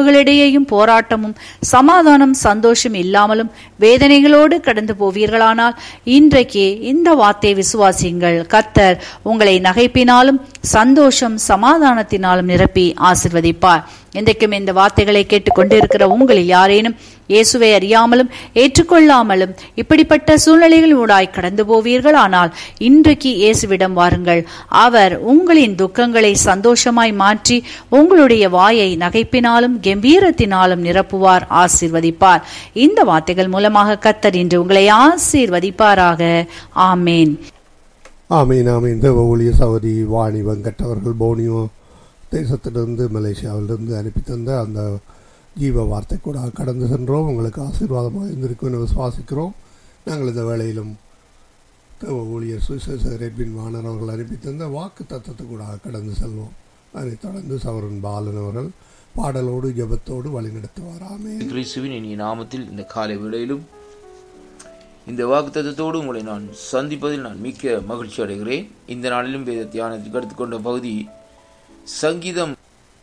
எதிர்ப்புகளிடையேயும் போராட்டமும் சமாதானம் சந்தோஷம் இல்லாமலும் வேதனைகளோடு கடந்து போவீர்களானால் இன்றைக்கு இந்த வார்த்தை விசுவாசியுங்கள் கர்த்தர் உங்களை நகைப்பினாலும் சந்தோஷம் சமாதானத்தினாலும் நிரப்பி ஆசிர்வதிப்பார் இன்றைக்கும் இந்த வார்த்தைகளை கேட்டுக்கொண்டு இருக்கிற உங்களில் யாரேனும் இயேசுவை அறியாமலும் ஏற்றுக்கொள்ளாமலும் இப்படிப்பட்ட சூழ்நிலைகள் ஊடாய் கடந்து போவீர்கள் ஆனால் இன்றைக்கு இயேசுவிடம் வாருங்கள் அவர் உங்களின் துக்கங்களை சந்தோஷமாய் மாற்றி உங்களுடைய வாயை நகைப்பினாலும் கம்பீரத்தினாலும் நிரப்புவார் ஆசீர்வதிப்பார் இந்த வார்த்தைகள் மூலமாக கத்தர் இன்று உங்களை ஆசீர்வதிப்பாராக ஆமேன் ஆமீன் ஆமீன் தேவ ஊழிய சகோதரி வாணி வெங்கட் அவர்கள் போனியோ தேசத்திலிருந்து மலேசியாவிலிருந்து அனுப்பி தந்த அந்த ஜீவ வார்த்தை கூட கடந்து சென்றோம் உங்களுக்கு ஆசீர்வாதமாக இருந்திருக்கும் என விசுவாசிக்கிறோம் நாங்கள் இந்த வேளையிலும் தேவ ஊழியர் சுவிசேஷ ரெட்பின் வாணர் அவர்கள் அனுப்பி தந்த வாக்கு தத்துவத்தை கூட கடந்து செல்வோம் அதைத் தொடர்ந்து சவரன் பாலன் அவர்கள் பாடலோடு ஜெபத்தோடு வழிநடத்துவார் ஆமேன் கிறிஸ்துவின் இனிய நாமத்தில் இந்த காலை வேளையிலும் இந்த வாக்குத்தத்தோடு உங்களை நான் சந்திப்பதில் நான் மிக்க மகிழ்ச்சி அடைகிறேன் இந்த நாளிலும் வேத தியானத்துக்கு எடுத்துக்கொண்ட பகுதி சங்கீதம்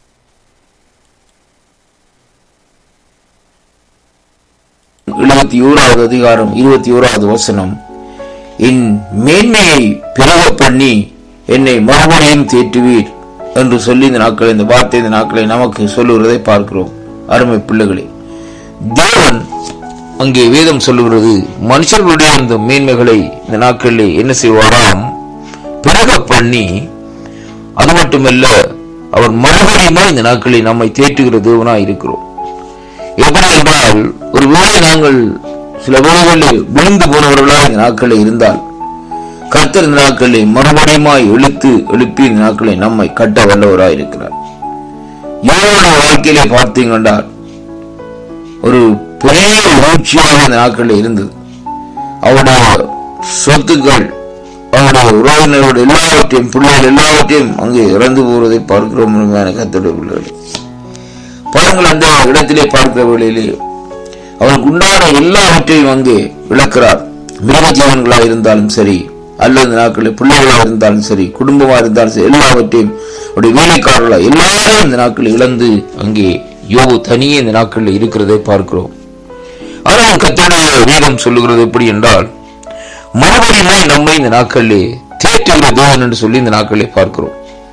எழுபத்தி ஓராவது அதிகாரம் இருபத்தி ஓராவது வசனம் என் மேன்மையை பிறக பண்ணி என்னை மறுபடியும் தேற்றுவீர் என்று சொல்லி இந்த நாட்களை இந்த வார்த்தை இந்த நாட்களை நமக்கு சொல்லுகிறதை பார்க்கிறோம் அருமை பிள்ளைகளே தேவன் அங்கே வேதம் சொல்லுகிறது மனுஷர்களுடைய இந்த மேன்மைகளை இந்த நாட்களில் என்ன செய்வாராம் பிறக பண்ணி அது மட்டுமல்ல அவர் மறுபடியுமா இந்த நாட்களில் நம்மை தேற்றுகிற தேவனாய் இருக்கிறோம் எப்படி என்றால் ஒரு வேளை நாங்கள் சில வேளைகளில் விழுந்து போனவர்களாக இந்த நாட்களில் இருந்தால் கர்த்தர் இந்த நாட்களில் மறுபடியுமாய் இழுத்து எழுப்பி இந்த நாட்களை நம்மை கட்ட வல்லவராய் இருக்கிறார் யோகனுடைய வாழ்க்கையிலே பார்த்தீங்கன்னா ஒரு பெரிய உணர்ச்சியாக இந்த நாட்களில் இருந்தது அவருடைய சொத்துக்கள் அவருடைய உறவினரோட எல்லாவற்றையும் பிள்ளைகள் எல்லாவற்றையும் அங்கே இறந்து போவதை பார்க்கிறோம் உண்மையான கத்தோடைய பிள்ளைகள் பாருங்கள் அந்த இடத்திலே பார்க்கிற வேளையிலே அவனுக்கு உண்டான எல்லாவற்றையும் அங்கே விளக்கிறார் மிருக ஜீவன்களாக இருந்தாலும் சரி அல்லது இந்த நாட்களில் பிள்ளைகளாக இருந்தாலும் சரி குடும்பமா இருந்தாலும் சரி எல்லாவற்றையும் அவருடைய வேலைக்காரர்களாக எல்லாரும் இந்த நாட்களில் இழந்து அங்கே யோகு தனியே இந்த நாட்களில் இருக்கிறதை பார்க்கிறோம் ஆனால் கத்தோடைய வேதம் சொல்லுகிறது எப்படி என்றால் மறுபடியும் நம்மை இந்த நாட்களிலே தேற்றுகிற தேவன் என்று சொல்லி இந்த நாட்களிலே பார்க்கிறோம்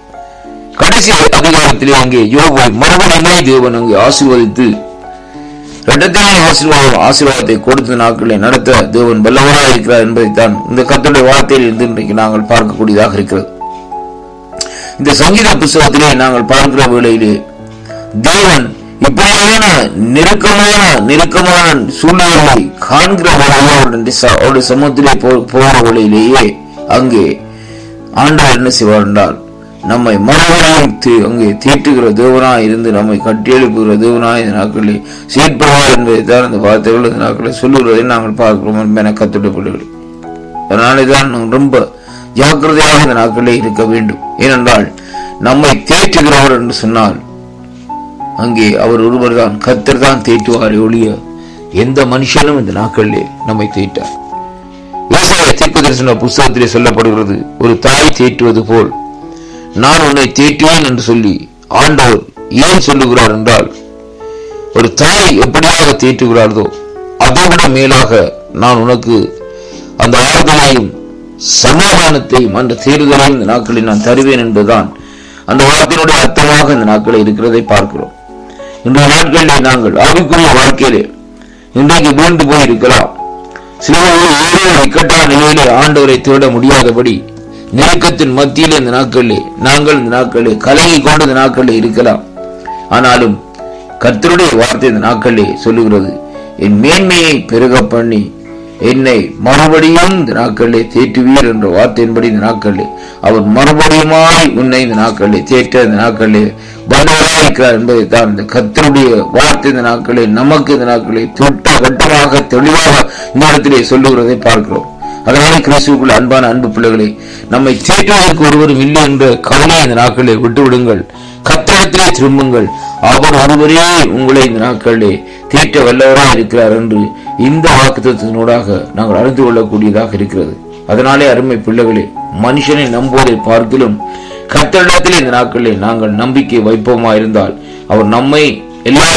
கடைசி அதிகாரத்திலே அங்கே யோபு மறுபடியும் தேவன் அங்கே ஆசீர்வதித்து இரட்டத்தையும் ஆசீர்வாதம் ஆசீர்வாதத்தை கொடுத்த நாட்களை நடத்த தேவன் வல்லவராக இருக்கிறார் என்பதைத்தான் இந்த கத்துடைய வார்த்தையில் இருந்து இன்றைக்கு நாங்கள் பார்க்கக்கூடியதாக இருக்கிறது இந்த சங்கீத புஸ்தகத்திலே நாங்கள் பார்க்கிற வேளையிலே தேவன் இப்படியான நெருக்கமான நெருக்கமான சூழ்நிலைகளை காண்கிற அவருடைய சமூகத்திலே போகிற வேளையிலேயே அங்கே ஆண்டவர் என்ன செய்வார் என்றால் நம்மை மறுபடியும் அங்கே தீட்டுகிற தேவனாய் இருந்து நம்மை கட்டி எழுப்புகிற தேவனாய் இந்த நாட்களில் செயற்படுவார் என்பதை தான் இந்த வார்த்தைகள் இந்த நாட்களில் சொல்லுகிறதை நாங்கள் பார்க்கிறோம் என கத்துடைய பிள்ளைகள் அதனாலே தான் ரொம்ப ஜாக்கிரதையாக இந்த நாட்களிலே இருக்க வேண்டும் ஏனென்றால் நம்மை தேற்றுகிறவர் என்று சொன்னால் அங்கே அவர் ஒருவர் தான் கத்தர் தான் தேற்றுவார் ஒழிய எந்த மனுஷனும் இந்த நாட்களிலே நம்மை தேற்றார் விவசாய தீர்ப்பு தரிசன புஸ்தகத்திலே சொல்லப்படுகிறது ஒரு தாய் தேற்றுவது போல் நான் உன்னை தேற்றுவேன் என்று சொல்லி ஆண்டவர் ஏன் சொல்லுகிறார் என்றால் ஒரு தாய் எப்படியாக தேற்றுகிறார்களோ அதை விட மேலாக நான் உனக்கு அந்த ஆறுதலையும் சமாதானத்தையும் அந்த தேர்தலையும் இந்த நாட்களில் நான் தருவேன் என்பதுதான் அந்த வார்த்தையினுடைய அர்த்தமாக இந்த நாட்களில் இருக்கிறதை பார்க்கிறோம் இன்றைய நாட்களிலே நாங்கள் ஆவிக்குரிய வாழ்க்கையிலே இன்றைக்கு வீழ்ந்து போயிருக்கலாம் சில ஏழோ இக்கட்டான நிலையிலே ஆண்டவரை தேட முடியாதபடி நெருக்கத்தின் மத்தியில் இந்த நாட்களிலே நாங்கள் இந்த நாட்களிலே கலங்கி கொண்டு இந்த நாட்களிலே இருக்கலாம் ஆனாலும் கர்த்தருடைய வார்த்தை இந்த நாட்களிலே சொல்லுகிறது என் மேன்மையை பெருக பண்ணி என்னை மறுபடியும் இந்த நாட்களிலே தேற்றுவீர் என்ற வார்த்தையின்படி இந்த நாட்களிலே அவர் மறுபடியுமாய் உன்னை இந்த நாட்களிலே தேற்ற இந்த நாட்களிலே வல்லவராயிருக்கிறார் என்பதைத்தான் இந்த கத்தருடைய வார்த்தை இந்த நாட்களிலே நமக்கு இந்த நாட்களிலே தொட்ட கட்டமாக தெளிவாக இந்த இடத்திலே சொல்லுகிறதை பார்க்கிறோம் அதனாலே கிறிஸ்துக்குள் அன்பான அன்பு பிள்ளைகளே நம்மை தேற்றுவதற்கு ஒருவரும் இல்லை என்ற கவலை இந்த நாட்களிலே விட்டுவிடுங்கள் கத்தகத்திலே திரும்புங்கள் அவர் ஒருவரே உங்களை இந்த நாட்களிலே தேற்ற வல்லவராக இருக்கிறார் என்று இந்த வாக்குத்தத்தினூடாக நாங்கள் அறிந்து கொள்ளக்கூடியதாக இருக்கிறது அதனாலே அருமை பிள்ளைகளே மனுஷனை நம்புவதை பார்க்கிலும் கத்தரிடத்திலே இந்த நாட்களிலே நாங்கள் நம்பிக்கை வைப்போமா இருந்தால் அவர் நம்மை எல்லா